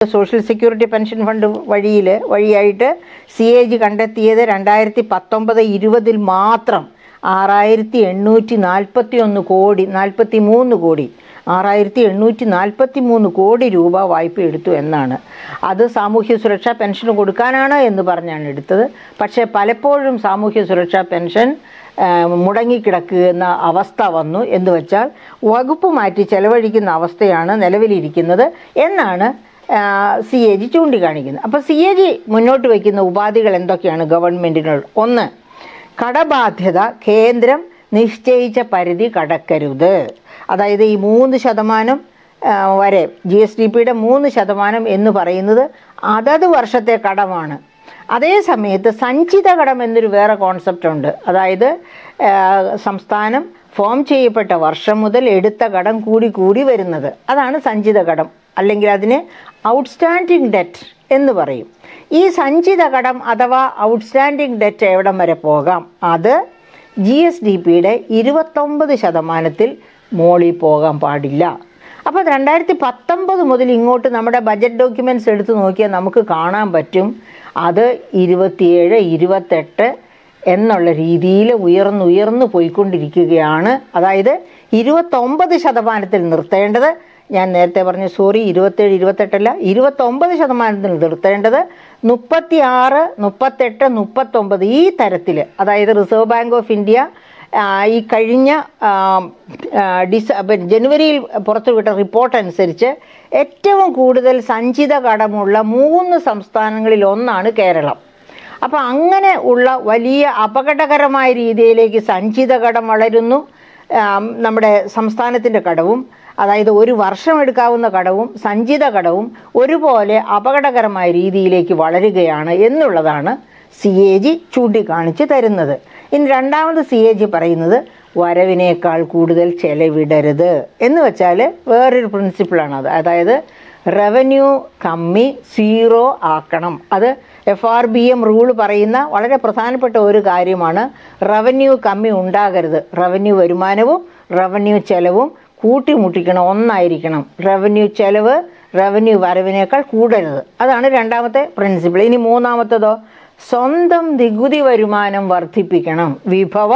social security pension fund വഴിയിൽ വഴിയായിട്ട് C A G കണ്ടെത്തിയത് രണ്ടായിരത്തി പത്തൊമ്പത് ഇരുപതിൽ മാത്രം ആറായിരത്തി എണ്ണൂറ്റി നാൽപ്പത്തി ഒന്ന് കോടി നാൽപ്പത്തി മൂന്ന് കോടി ആറായിരത്തി എണ്ണൂറ്റി നാൽപ്പത്തി മൂന്ന് കോടി രൂപ വായ്പ എടുത്തു എന്നാണ് അത് സാമൂഹ്യ സുരക്ഷാ പെൻഷൻ കൊടുക്കാനാണ് എന്ന് പറഞ്ഞാണ് എടുത്തത് പക്ഷേ പലപ്പോഴും സാമൂഹ്യ സുരക്ഷാ പെൻഷൻ ആ, മുടങ്ങിക്കിടക്കുന്ന അവസ്ഥ വന്നു എന്ന് വെച്ചാൽ വകുപ്പ് മാറ്റി ചെലവഴിക്കുന്ന അവസ്ഥയാണ് നിലവിലിരിക്കുന്നത് എന്നാണ് സി എ ജി ചൂണ്ടിക്കാണിക്കുന്നത് അപ്പോൾ സി എ ജി മുന്നോട്ട് വയ്ക്കുന്ന ഉപാധികൾ എന്തൊക്കെയാണ് ഗവൺമെൻറ്റിനോട് ഒന്ന് കടബാധ്യത കേന്ദ്രം നിശ്ചയിച്ച പരിധി കടക്കരുത് അതായത് ഈ മൂന്ന് ശതമാനം ആ, വരെ ജി എസ് ഡി പിയുടെ മൂന്ന് ശതമാനം എന്ന് പറയുന്നത് അതത് വർഷത്തെ കടമാണ് അതേ സമയത്ത് സഞ്ചിത കടം എന്നൊരു വേറെ കോൺസെപ്റ്റ് ഉണ്ട് അതായത് ആ, സംസ്ഥാനം ഫോം ചെയ്യപ്പെട്ട വർഷം മുതൽ എടുത്ത കടം കൂടി കൂടി വരുന്നത് അതാണ് സഞ്ചിത കടം അല്ലെങ്കിൽ അതിന് ഔട്ട്സ്റ്റാൻഡിങ് ഡെറ്റ് എന്ന് പറയും ഈ സഞ്ചിത കടം അഥവാ ഔട്ട്സ്റ്റാൻഡിങ് ഡെറ്റ് എവിടം വരെ പോകാം അത് ജി എസ് ഡി പിയുടെ ഇരുപത്തൊമ്പത് ശതമാനത്തിൽ മോളിൽ പോകാൻ പാടില്ല അപ്പോൾ രണ്ടായിരത്തി പത്തൊമ്പത് മുതൽ ഇങ്ങോട്ട് നമ്മുടെ ബജറ്റ് ഡോക്യുമെൻറ്റ്സ് എടുത്ത് നോക്കിയാൽ നമുക്ക് കാണാൻ പറ്റും അത് ഇരുപത്തിയേഴ് ഇരുപത്തെട്ട് എന്നുള്ള രീതിയിൽ ഉയർന്നുയർന്നു പോയിക്കൊണ്ടിരിക്കുകയാണ് അതായത് ഇരുപത്തൊമ്പത് ശതമാനത്തിൽ നിർത്തേണ്ടത് ഞാൻ നേരത്തെ പറഞ്ഞു സോറി ഇരുപത്തേഴ് ഇരുപത്തെട്ടല്ല ഇരുപത്തൊമ്പത് ശതമാനത്തിൽ നിർത്തേണ്ടത് മുപ്പത്തി ആറ് മുപ്പത്തെട്ട് മുപ്പത്തൊമ്പത് ഈ തരത്തിൽ അതായത് റിസർവ് ബാങ്ക് ഓഫ് ഇന്ത്യ ആ, ഈ കഴിഞ്ഞ ആ, ആ, ഡിസ പിന്നെ ജനുവരിയിൽ പുറത്തുവിട്ട റിപ്പോർട്ട് അനുസരിച്ച് ഏറ്റവും കൂടുതൽ സഞ്ചിത കടമുള്ള മൂന്ന് സംസ്ഥാനങ്ങളിൽ ഒന്നാണ് കേരളം അപ്പോൾ അങ്ങനെ ഉള്ള വലിയ അപകടകരമായ രീതിയിലേക്ക് സഞ്ചിത കടം വളരുന്നു ആം, നമ്മുടെ സംസ്ഥാനത്തിൻ്റെ കടവും അതായത് ഒരു വർഷം എടുക്കാവുന്ന കടവും സഞ്ചിത കടവും ഒരുപോലെ അപകടകരമായ രീതിയിലേക്ക് വളരുകയാണ് എന്നുള്ളതാണ് സി എ ജി ചൂണ്ടിക്കാണിച്ച് തരുന്നത് ഇനി രണ്ടാമത് സി എ ജി പറയുന്നത് വരവിനേക്കാൾ കൂടുതൽ ചെലവിടരുത് എന്ന് വെച്ചാൽ വേറൊരു പ്രിൻസിപ്പിളാണ് അത് അതായത് റവന്യൂ കമ്മി സീറോ ആക്കണം അത് F R B M rule പറയുന്ന വളരെ പ്രധാനപ്പെട്ട ഒരു കാര്യമാണ് റവന്യൂ കമ്മി ഉണ്ടാകരുത് റവന്യൂ വരുമാനവും റവന്യൂ ചെലവും കൂട്ടിമുട്ടിക്കണം ഒന്നായിരിക്കണം റവന്യൂ ചെലവ് റവന്യൂ വരവിനേക്കാൾ കൂടരുത് അതാണ് രണ്ടാമത്തെ പ്രിൻസിപ്പിൾ ഇനി മൂന്നാമത്തതോ സ്വന്തം നികുതി വരുമാനം വർദ്ധിപ്പിക്കണം വിഭവ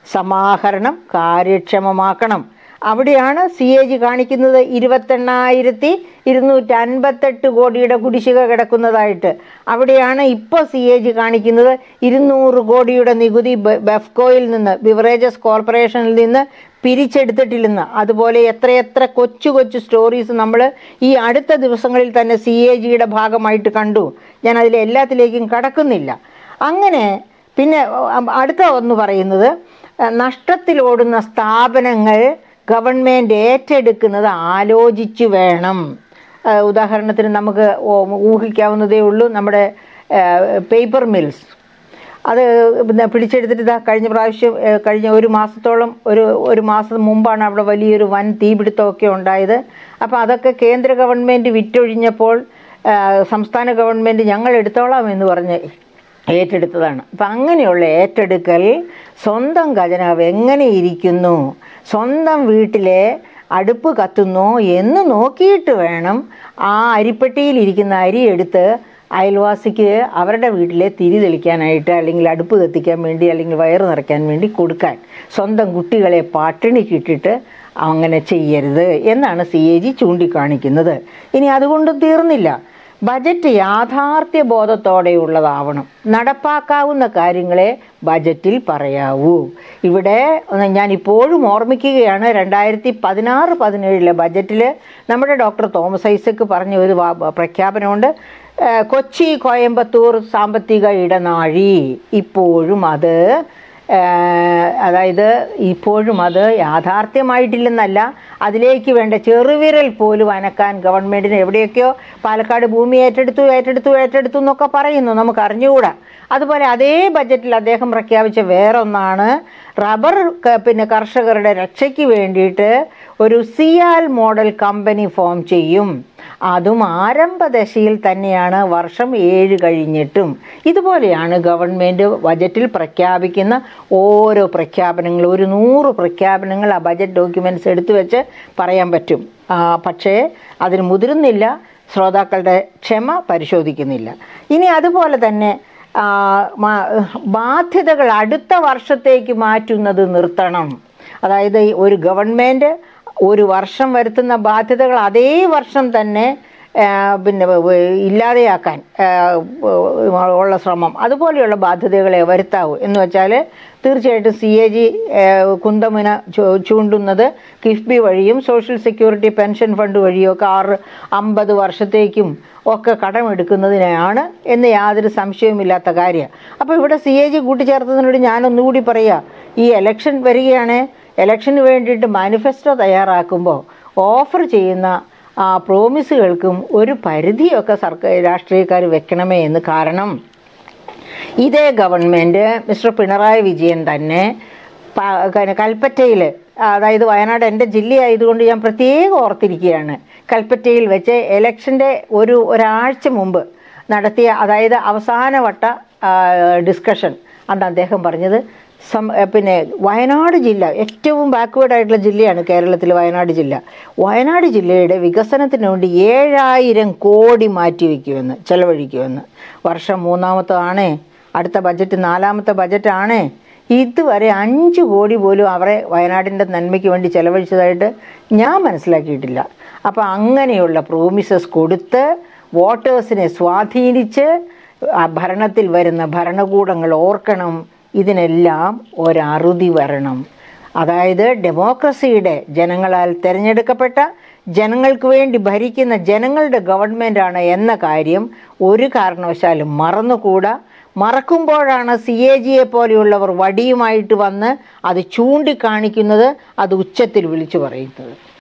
സമാഹരണം കാര്യക്ഷമമാക്കണം അവിടെയാണ് സി എ ജി കാണിക്കുന്നത് ഇരുപത്തെണ്ണായിരത്തി ഇരുന്നൂറ്റി അൻപത്തെട്ട് കോടിയുടെ കുടിശ്ശിക കിടക്കുന്നതായിട്ട് അവിടെയാണ് ഇപ്പോൾ സി എ ജി കാണിക്കുന്നത് ഇരുന്നൂറ് കോടിയുടെ നികുതി ബെ- ബെഫ്കോയിൽ നിന്ന് ബിവറേജസ് കോർപ്പറേഷനിൽ നിന്ന് പിരിച്ചെടുത്തിട്ടില്ലെന്ന് അതുപോലെ എത്രയെത്ര കൊച്ചു കൊച്ചു സ്റ്റോറീസ് നമ്മൾ ഈ അടുത്ത ദിവസങ്ങളിൽ തന്നെ സി എ ജിയുടെ ഭാഗമായിട്ട് കണ്ടു ഞാൻ അതിൽ എല്ലാത്തിലേക്കും കടക്കുന്നില്ല അങ്ങനെ പിന്നെ അ- അടുത്ത ഒന്ന് പറയുന്നത് അഹ് നഷ്ടത്തിലോടുന്ന സ്ഥാപനങ്ങൾ ഗവൺമെൻറ് ഏറ്റെടുക്കുന്നത് ആലോചിച്ച് വേണം അഹ് ഉദാഹരണത്തിന് നമുക്ക് ഓ- ഊഹിക്കാവുന്നതേ ഉള്ളൂ നമ്മുടെ പേപ്പർ മിൽസ് അത് പിന്നെ പിടിച്ചെടുത്തിട്ട് ഇതാ കഴിഞ്ഞ പ്രാവശ്യം ഏഹ്, കഴിഞ്ഞ ഒരു മാസത്തോളം ഒരു ഒരു മാസം മുമ്പാണ് അവിടെ വലിയൊരു വൻ തീപിടുത്തമൊക്കെ ഉണ്ടായത് അപ്പോൾ അതൊക്കെ കേന്ദ്ര ഗവൺമെൻറ് വിറ്റൊഴിഞ്ഞപ്പോൾ ഏഹ്, സംസ്ഥാന ഗവൺമെൻറ് ഞങ്ങൾ എടുത്തോളാം എന്ന് പറഞ്ഞ് ഏറ്റെടുത്തതാണ് അപ്പം അങ്ങനെയുള്ള ഏറ്റെടുക്കൽ സ്വന്തം ഖജനാവ് എങ്ങനെ ഇരിക്കുന്നു സ്വന്തം വീട്ടിലെ അടുപ്പ് കത്തുന്നോ എന്ന് നോക്കിയിട്ട് വേണം ആ അരിപ്പെട്ടിയിൽ ഇരിക്കുന്ന അരി എടുത്ത് അയൽവാസിക്ക് അവരുടെ വീട്ടിലെ തിരി തെളിക്കാനായിട്ട് അല്ലെങ്കിൽ അടുപ്പ് കത്തിക്കാൻ വേണ്ടി അല്ലെങ്കിൽ വയറ് നിറയ്ക്കാൻ വേണ്ടി കൊടുക്കാൻ സ്വന്തം കുട്ടികളെ പട്ടിണിക്കിട്ടിട്ട് അങ്ങനെ ചെയ്യരുത് എന്നാണ് സി എ ജി ചൂണ്ടിക്കാണിക്കുന്നത് ഇനി അതുകൊണ്ടും തീർന്നില്ല ബജറ്റ് യാഥാർത്ഥ്യ ബോധത്തോടെയുള്ളതാവണം നടപ്പാക്കാവുന്ന കാര്യങ്ങളെ ബജറ്റിൽ പറയാവൂ ഇവിടെ ഞാൻ ഇപ്പോഴും ഓർമ്മിക്കുകയാണ് രണ്ടായിരത്തി പതിനാറ് പതിനേഴിലെ ബജറ്റിൽ നമ്മുടെ ഡോക്ടർ തോമസ് ഐസക്ക് പറഞ്ഞ ഒരു വാ- പ്രഖ്യാപനമുണ്ട് ഏഹ് കൊച്ചി കോയമ്പത്തൂർ സാമ്പത്തിക ഇടനാഴി ഇപ്പോഴും അത് ഏഹ് അതായത് ഇപ്പോഴും അത് യാഥാർത്ഥ്യമായിട്ടില്ലെന്നല്ല അതിലേക്ക് വേണ്ട ചെറുവിരൽ പോലും അനക്കാൻ ഗവൺമെൻറ്റിന് എവിടെയൊക്കെയോ പാലക്കാട് ഭൂമി ഏറ്റെടുത്തു ഏറ്റെടുത്തു ഏറ്റെടുത്തു എന്നൊക്കെ പറയുന്നു നമുക്ക് അറിഞ്ഞുകൂടാ അതുപോലെ അതേ ബജറ്റിൽ അദ്ദേഹം പ്രഖ്യാപിച്ച വേറൊന്നാണ് റബ്ബർ ക- പിന്നെ കർഷകരുടെ രക്ഷയ്ക്ക് വേണ്ടിയിട്ട് ഒരു സിയാൽ മോഡൽ കമ്പനി ഫോം ചെയ്യും അതും ആരംഭദശയിൽ തന്നെയാണ് വർഷം ഏഴ് കഴിഞ്ഞിട്ടും ഇതുപോലെയാണ് ഗവൺമെൻറ് ബജറ്റിൽ പ്രഖ്യാപിക്കുന്ന ഓരോ പ്രഖ്യാപനങ്ങൾ ഒരു നൂറ് പ്രഖ്യാപനങ്ങൾ ആ ബജറ്റ് ഡോക്യുമെൻറ്റ്സ് എടുത്തു വെച്ച് പറയാൻ പറ്റും ആ, പക്ഷേ അതിന് മുതിരുന്നില്ല ശ്രോതാക്കളുടെ ക്ഷമ പരിശോധിക്കുന്നില്ല ഇനി അതുപോലെ തന്നെ ആ, മാ- ബാധ്യതകൾ അടുത്ത വർഷത്തേക്ക് മാറ്റുന്നത് നിർത്തണം അതായത് ഈ ഒരു ഗവൺമെൻറ് ഒരു വർഷം വരുത്തുന്ന ബാധ്യതകൾ അതേ വർഷം തന്നെ ആ, പിന്നെ വ- വ- ഇല്ലാതെയാക്കാൻ ആ, ഉള്ള ശ്രമം അതുപോലെയുള്ള ബാധ്യതകളെ വരുത്താവൂ എന്ന് വെച്ചാൽ തീർച്ചയായിട്ടും സി എ ജി കുന്തമുന ചൂ- ചൂണ്ടുന്നത് കിഫ്ബി വഴിയും സോഷ്യൽ സെക്യൂരിറ്റി പെൻഷൻ ഫണ്ട് വഴിയും ഒക്കെ ആറ് അമ്പത് വർഷത്തേക്കും ഒക്കെ കടമെടുക്കുന്നതിനെയാണ് എന്ന് യാതൊരു സംശയവുമില്ലാത്ത കാര്യം അപ്പോൾ ഇവിടെ സി എ ജി കൂട്ടിച്ചേർത്തതിനോട് ഞാനൊന്നുകൂടി പറയുക ഈ എലക്ഷൻ വരികയാണ് എലക്ഷന് വേണ്ടിയിട്ട് മാനിഫെസ്റ്റോ തയ്യാറാക്കുമ്പോൾ ഓഫർ ചെയ്യുന്ന ആ പ്രോമിസുകൾക്കും ഒരു പരിധിയൊക്കെ സർക്കാർ രാഷ്ട്രീയക്കാർ വെക്കണമേ എന്ന് കാരണം ഇതേ ഗവൺമെൻറ് മിസ്റ്റർ പിണറായി വിജയൻ തന്നെ പ- ക- കൽപ്പറ്റയിൽ അതായത് വയനാട് എൻ്റെ ജില്ലയായതുകൊണ്ട് ഞാൻ പ്രത്യേകം ഓർത്തിരിക്കുകയാണ് കൽപ്പറ്റയിൽ വെച്ച് എലക്ഷൻ്റെ ഒരു ഒരാഴ്ച മുമ്പ് നടത്തിയ അതായത് അവസാനവട്ട ഡിസ്കഷൻ അന്ന് അദ്ദേഹം പറഞ്ഞത് സം ഏ, പിന്നെ വയനാട് ജില്ല ഏറ്റവും ബാക്ക്വേർഡ് ആയിട്ടുള്ള ജില്ലയാണ് കേരളത്തിൽ വയനാട് ജില്ല വയനാട് ജില്ലയുടെ വികസനത്തിന് വേണ്ടി ഏഴായിരം കോടി മാറ്റിവെക്കുമെന്ന് ചെലവഴിക്കുമെന്ന് വർഷം മൂന്നാമത്തതാണേ അടുത്ത ബജറ്റ് നാലാമത്തെ ബജറ്റാണേ ഇതുവരെ അഞ്ച് കോടി പോലും അവരെ വയനാടിൻ്റെ നന്മയ്ക്ക് വേണ്ടി ചെലവഴിച്ചതായിട്ട് ഞാൻ മനസ്സിലാക്കിയിട്ടില്ല അപ്പോൾ അങ്ങനെയുള്ള പ്രോമിസസ് കൊടുത്ത് വോട്ടേഴ്സിനെ സ്വാധീനിച്ച് ആ ഭരണത്തിൽ വരുന്ന ഭരണകൂടങ്ങൾ ഓർക്കണം ഇതിനെല്ലാം ഒരറുതി വരണം അതായത് ഡെമോക്രസിയുടെ ജനങ്ങളാൽ തിരഞ്ഞെടുക്കപ്പെട്ട ജനങ്ങൾക്ക് വേണ്ടി ഭരിക്കുന്ന ജനങ്ങളുടെ ഗവൺമെൻറ്റാണ് എന്ന കാര്യം ഒരു കാരണവശാലും മറന്നുകൂടാ മറക്കുമ്പോഴാണ് സി എ ജിയെ പോലെയുള്ളവർ വടിയുമായിട്ട് വന്ന് അത് ചൂണ്ടിക്കാണിക്കുന്നത് അത് ഉച്ചത്തിൽ വിളിച്ചു പറയുന്നത്